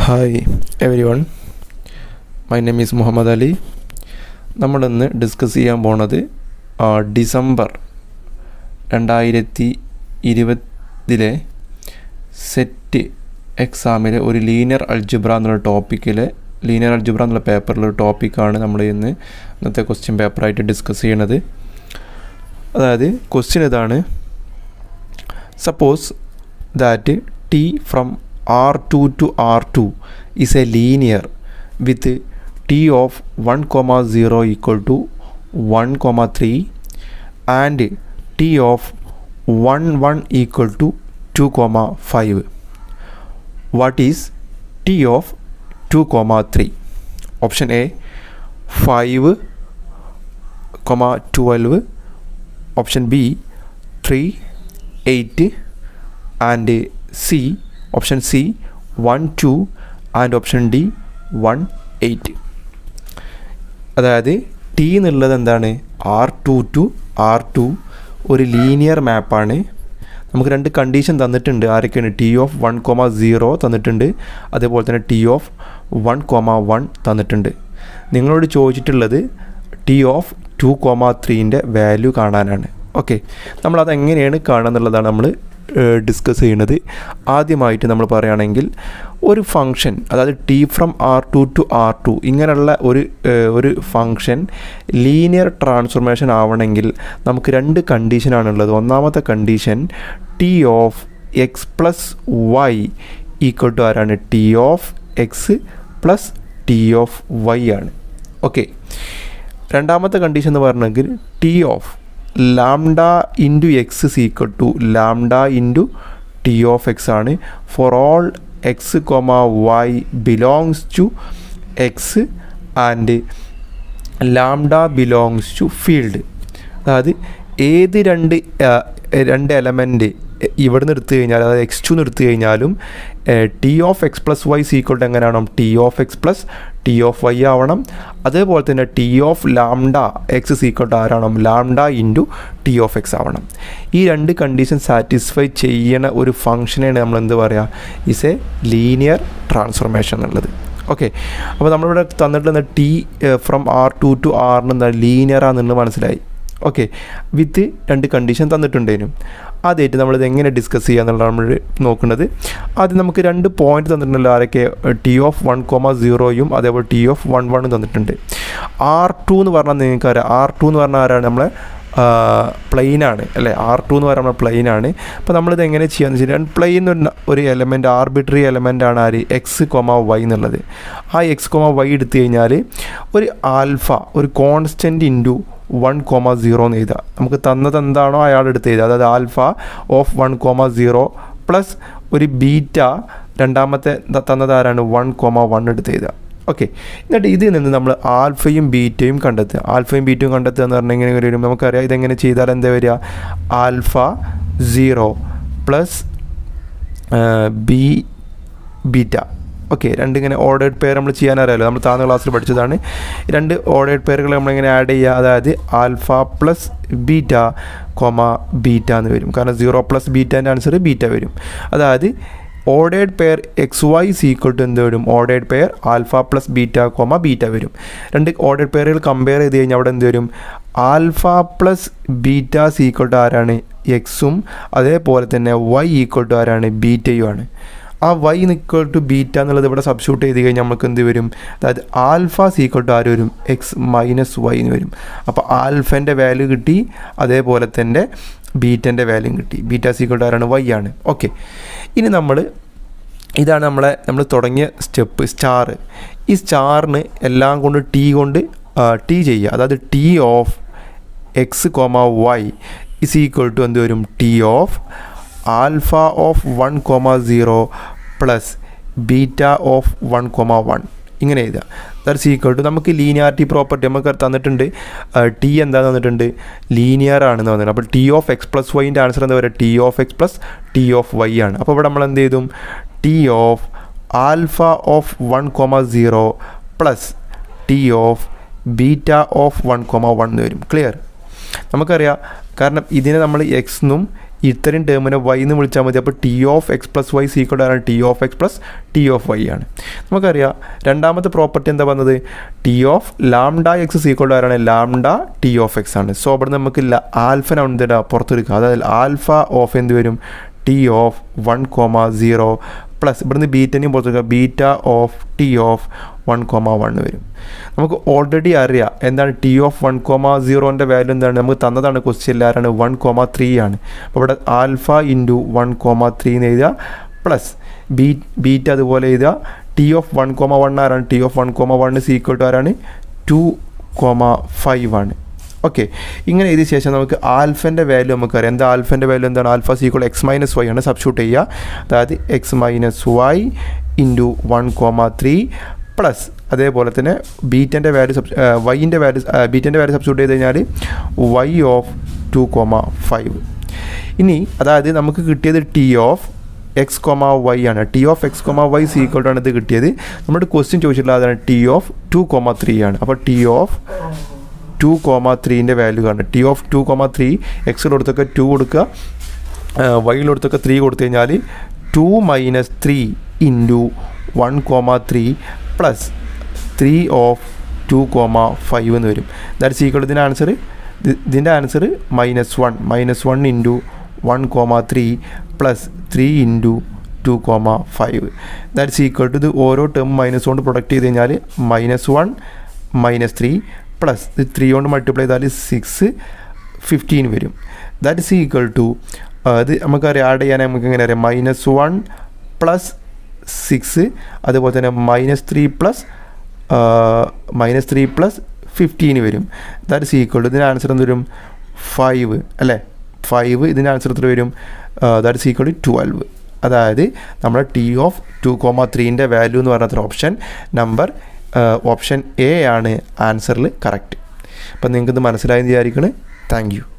hi everyone my name is Muhammad Ali നമ്മളിന്ന് discuss ചെയ്യാൻ പോണത് ആ, ഡിസംബർ രണ്ടായിരത്തി ഇരുപതിലെ സെറ്റ് എക്സാമിലെ ഒരു ലീനിയർ അൾജിബ്ര എന്നുള്ള ടോപ്പിക്കിലെ ലീനിയർ അൾജിബ്ര എന്നുള്ള പേപ്പറിലൊരു ടോപ്പിക്കാണ് നമ്മൾ ഇന്ന് ഇന്നത്തെ ക്വസ്റ്റ്യൻ പേപ്പറായിട്ട് ഡിസ്കസ് ചെയ്യണത് അതായത് ക്വസ്റ്റ്യൻ ഇതാണ് suppose that t from r2 to r2 is a linear with t of 1 comma 0 equal to 1 comma 3 and t of 1 1 equal to 2 comma 5 what is t of 2 comma 3 option a 5 comma 12 option b 3 8 and C option C 1 2 and option D 1 8 അതായത് T എന്നുള്ളത് എന്താണ് R two to R two ഒരു linear മാപ്പാണ് നമുക്ക് രണ്ട് condition തന്നിട്ടുണ്ട് ആരൊക്കെയാണ് T of one comma zero തന്നിട്ടുണ്ട് അതേപോലെ തന്നെ T of one comma one തന്നിട്ടുണ്ട് നിങ്ങളോട് ചോദിച്ചിട്ടുള്ളത് ടി ഓഫ് ടു കോമ ത്രീൻ്റെ വാല്യൂ കാണാനാണ് ഓക്കെ നമ്മളത് എങ്ങനെയാണ് കാണുക എന്നുള്ളതാണ് നമ്മൾ ഡിസ്കസ് ചെയ്യുന്നത് ആദ്യമായിട്ട് നമ്മൾ പറയുകയാണെങ്കിൽ ഒരു ഫങ്ഷൻ അതായത് T from R two to R two ഇങ്ങനെയുള്ള ഒരു ഏഹ്, ഒരു ഫങ്ഷൻ ലീനിയർ ട്രാൻസ്ഫോർമേഷൻ ആവണമെങ്കിൽ നമുക്ക് രണ്ട് കണ്ടീഷനാണുള്ളത് ഒന്നാമത്തെ condition T of X plus Y equal to ആരാണ് T of X plus T of Y ആണ് ഓക്കെ രണ്ടാമത്തെ കണ്ടീഷൻ എന്ന് പറഞ്ഞെങ്കിൽ T of lambda into X is equal to lambda into T of X ആണ് for all X comma Y belongs to X and lambda belongs to field അതായത് ഏത് രണ്ട് ആ, രണ്ട് എലമെൻറ്റ് ഇവിടുന്ന് എടുത്തു കഴിഞ്ഞാൽ അതായത് എക്സ് ടു എടുത്തു കഴിഞ്ഞാലും T of X plus Y equal to എങ്ങനെയാണോ T of X plus T of Y ആവണം അതേപോലെ തന്നെ T of lambda X equal to ആരാവണം lambda into T of X ആവണം ഈ രണ്ട് കണ്ടീഷൻ സാറ്റിസ്ഫൈ ചെയ്യണ ഒരു ഫംഗ്ഷനാണ് നമ്മൾ എന്ത് പറയുക ഇസ് എ ലീനിയർ ട്രാൻസ്ഫോർമേഷൻ എന്നുള്ളത് ഓക്കെ അപ്പോൾ നമ്മളിവിടെ തന്നിട്ടുള്ള T from R two to ആറിന് ലീനിയർ ആണെന്നുള്ളത് മനസ്സിലായി ഓക്കെ വിത്ത് രണ്ട് കണ്ടീഷൻ തന്നിട്ടുണ്ടേനും ആദ്യമായിട്ട് നമ്മളിത് എങ്ങനെ ഡിസ്കസ് ചെയ്യുക എന്നുള്ളതാണ് നമ്മൾ നോക്കുന്നത് ആദ്യം നമുക്ക് രണ്ട് പോയിന്റ് തന്നിട്ടുണ്ടല്ലോ ആരൊക്കെ ടി ഓഫ് വൺ കോമ സീറോയും അതേപോലെ ടി ഓഫ് വൺ വണ്ണും തന്നിട്ടുണ്ട് ആർ ടു എന്ന് പറഞ്ഞാൽ നിങ്ങൾക്ക് അറിയാം ആർ ടു എന്ന് പറഞ്ഞാൽ ആരാണ് നമ്മളെ പ്ലെയിനാണ് അല്ലേ ആർ ടു എന്ന് പറയുമ്പോൾ പ്ലെയിനാണ് അപ്പോൾ നമ്മളിത് എങ്ങനെ ചെയ്യാന്ന് വെച്ചാൽ പ്ലെയിൻ എന്ന് ഒരു എലമെൻറ്റ് ആർബിട്രറി എലമെൻ്റ് ആണ് ആര് എക്സ് കൊമ വൈ എന്നുള്ളത് ആ എക്സ് കൊമ വൈ എടുത്തു കഴിഞ്ഞാൽ ഒരു ആൽഫ ഒരു constant into one comma zero എന്ന് എഴുതുക നമുക്ക് തന്നത് എന്താണോ അയാൾ എടുത്ത് എഴുതുക അതായത് alpha of one comma zero plus ഒരു ബീറ്റ രണ്ടാമത്തെ ത- തന്നത് ആരാണ് വൺ കോമ വൺ എടുത്ത് എഴുതുക ഓക്കെ എന്നിട്ട് ഇതിൽ നിന്ന് നമ്മൾ ആൽഫയും ബീറ്റയും കണ്ടെത്തുക ആൽഫയും ബീറ്റയും കണ്ടെത്തുക എന്ന് പറഞ്ഞാൽ ഇങ്ങനെ വരും നമുക്കറിയാം ഇതെങ്ങനെ ചെയ്താൽ എന്താ വരിക alpha zero plus B beta okay രണ്ടിങ്ങനെ ഓർഡേഡ് പെയർ നമ്മൾ ചെയ്യാൻ അറിയാലോ നമ്മൾ താഴ്ന്ന ക്ലാസ്സിൽ പഠിച്ചതാണ് രണ്ട് ഓർഡേഡ് പെയറുകൾ നമ്മളിങ്ങനെ ആഡ് ചെയ്യുക അതായത് alpha plus beta comma beta എന്ന് വരും കാരണം സീറോ പ്ലസ് ബീറ്റേൻ്റെ ആൻസർ ബീറ്റ വരും അതായത് ordered pair X Y equal to എന്ത് വരും ordered pair alpha plus beta comma beta വരും രണ്ട് ഓർഡേഡ് പെയറുകൾ കമ്പയർ ചെയ്ത് കഴിഞ്ഞാൽ അവിടെ എന്ത് വരും alpha plus beta equal to ആരാണ് എക്സും അതേപോലെ തന്നെ വൈ ഈക്വൽ ടു ആരാണ് ബീറ്റയും ആണ് ആ വൈ നിക്വൽ ടു ബീറ്റ എന്നുള്ളത് ഇവിടെ സബ്സ്റ്റിറ്റ്യൂട്ട് ചെയ്ത് കഴിഞ്ഞാൽ നമുക്ക് എന്ത് വരും അതായത് ആൽഫ സീക്വൽ ടു ആര് വരും എക്സ് മൈനസ് വൈ എന്ന് വരും അപ്പോൾ ആൽഫൻ്റെ വാല്യൂ കിട്ടി അതേപോലെ തന്നെ ബീറ്റൻ്റെ വാല്യൂ കിട്ടി ബീറ്റ സീക്വൽ ടു ആരാണ് വൈ ആണ് ഓക്കെ ഇനി നമ്മൾ ഇതാണ് നമ്മളെ നമ്മൾ തുടങ്ങിയ സ്റ്റെപ്പ് സ്റ്റാർ ഈ സ്റ്റാറിന് എല്ലാം കൊണ്ട് ടി കൊണ്ട് ടി ചെയ്യുക അതായത് T of X comma Y is equal to എന്ത് വരും T of alpha of one comma zero plus beta of one comma one ഇങ്ങനെ എഴുതുക ദാറ്റ്സ് ഈക്വൽ ടു നമുക്ക് ലീനിയാരിറ്റി പ്രോപ്പർട്ടി നമുക്ക് തന്നിട്ടുണ്ട് ടി എന്താ തന്നിട്ടുണ്ട് ലീനിയർ ആണെന്ന് പറഞ്ഞിട്ടുണ്ട് അപ്പോൾ ടി ഓഫ് എക്സ് പ്ലസ് വൈൻ്റെ ആൻസർ എന്താ പറയുക T of X plus T of Y ആണ് അപ്പോൾ ഇവിടെ നമ്മൾ എന്ത് ചെയ്തും T of alpha of one comma zero plus T of beta of one comma one എന്ന് വരും ക്ലിയർ നമുക്കറിയാം കാരണം ഇതിനെ നമ്മൾ എക്സ് എന്നും ഇത്രയും ടേമിനെ വൈ എന്ന് വിളിച്ചാൽ മതി അപ്പോൾ T of X plus Y equal ആണ് T of X plus T of Y ആണ് നമുക്കറിയാം രണ്ടാമത്തെ പ്രോപ്പർട്ടി എന്താ വന്നത് T of lambda X equal ആരാണ് ലാംഡ ടി ഓഫ് എക്സ് ആണ് സോ അവിടെ നമുക്ക് ആൽഫനാണ് എന്തിനാ പുറത്തെടുക്കുക അതായത് ആൽഫ ഓഫ് എന്ത് വരും T of one comma zero plus ഇവിടുന്ന് ബീറ്റനെയും പുറത്തെടുക്കുക beta of T of one comma one വരും നമുക്ക് ഓൾറെഡി അറിയാം എന്താണ് ടി ഓഫ് വൺ കോമ സീറോൻ്റെ വാല്യൂ എന്താണ് നമുക്ക് തന്നതാണ് ക്വസ്റ്റ്യൻ ആരാണ് വൺ കോമ ത്രീ ആണ് അപ്പോൾ ഇവിടെ alpha into one comma three എന്ന് എഴുതുക പ്ലസ് ബീ ബീറ്റ് അതുപോലെ എഴുതുക T of one comma one ആരാണ് T of one comma one equal to ആരാണ് ടു കോമ ഫൈവ് ആണ് ഓക്കെ ഇങ്ങനെ എഴുതിയ ശേഷം നമുക്ക് ആൽഫൻ്റെ വാല്യൂ നമുക്കറിയാം എന്താ ആൽഫൻ്റെ വാല്യൂ എന്താണ് alpha equal X minus Y ആണ് സബ്സ്റ്റിറ്റ്യൂട്ട് ചെയ്യുക അതായത് X minus Y into one comma three plus അതേപോലെ തന്നെ ബീറ്റൻ്റെ വാല്യൂ സബ് വൈൻ്റെ വാല്യൂ ബീറ്റൻ്റെ വാല്യൂ സബ്സ്റ്റിറ്റ്യൂട്ട് ചെയ്ത് കഴിഞ്ഞാൽ Y of two comma five ഇനി അതായത് നമുക്ക് കിട്ടിയത് T of X comma Y ആണ് T of X comma Y equal ആണ് ഇത് കിട്ടിയത് നമ്മുടെ ക്വസ്റ്റ്യൻ ചോദിച്ചിട്ടുള്ള അതാണ് T of two comma three ആണ് അപ്പോൾ ടി ഓഫ് ടു കോമ ത്രീൻ്റെ വാല്യൂ കാണും T of two comma three എക്സിലോടത്തൊക്കെ ടു കൊടുക്കുക വൈയിലോടത്തൊക്കെ ത്രീ കൊടുത്തു കഴിഞ്ഞാൽ two minus three into one comma three plus three of two comma five എന്ന് വരും ദാറ്റ്സ് ഈക്വൾ ഇതിൻ്റെ ആൻസർ ഇതിൻ്റെ answer minus one minus one into one comma three plus three into two comma five that's equal to ഇത് ഓരോ term minus കൊണ്ട് product ചെയ്ത് കഴിഞ്ഞാൽ minus one minus three plus ഇത് ത്രീ കൊണ്ട് മൾട്ടിപ്ലൈ ചെയ്താൽ സിക്സ് ഫിഫ്റ്റീൻ വരും ദാറ്റ് ഇസ് ഈക്വൽ ടു അത് നമുക്കറിയാം ആഡ് ചെയ്യാൻ നമുക്ക് എങ്ങനെ അറിയാം മൈനസ് വൺ പ്ലസ് സിക്സ് അതുപോലെ തന്നെ minus three plus minus three plus ഫിഫ്റ്റീന് വരും ദാറ്റ് ഇസ് ഈക്വൽ ടു ഇതിൻ്റെ ആൻസർ എന്ത് വരും ഫൈവ് അല്ലേ ഫൈവ് ഇതിൻ്റെ ആൻസർ എത്ര വരും that is equal to twelve അതായത് നമ്മുടെ ടി ഓഫ് ടു കോമ ത്രീൻ്റെ വാല്യൂ എന്ന് പറഞ്ഞത്ര ഓപ്ഷൻ നമ്പർ ഓപ്ഷൻ എ ആണ് ആൻസറിൽ കറക്റ്റ് അപ്പം നിങ്ങൾക്കിത് മനസ്സിലായെന്ന് വിചാരിക്കണേ താങ്ക് യു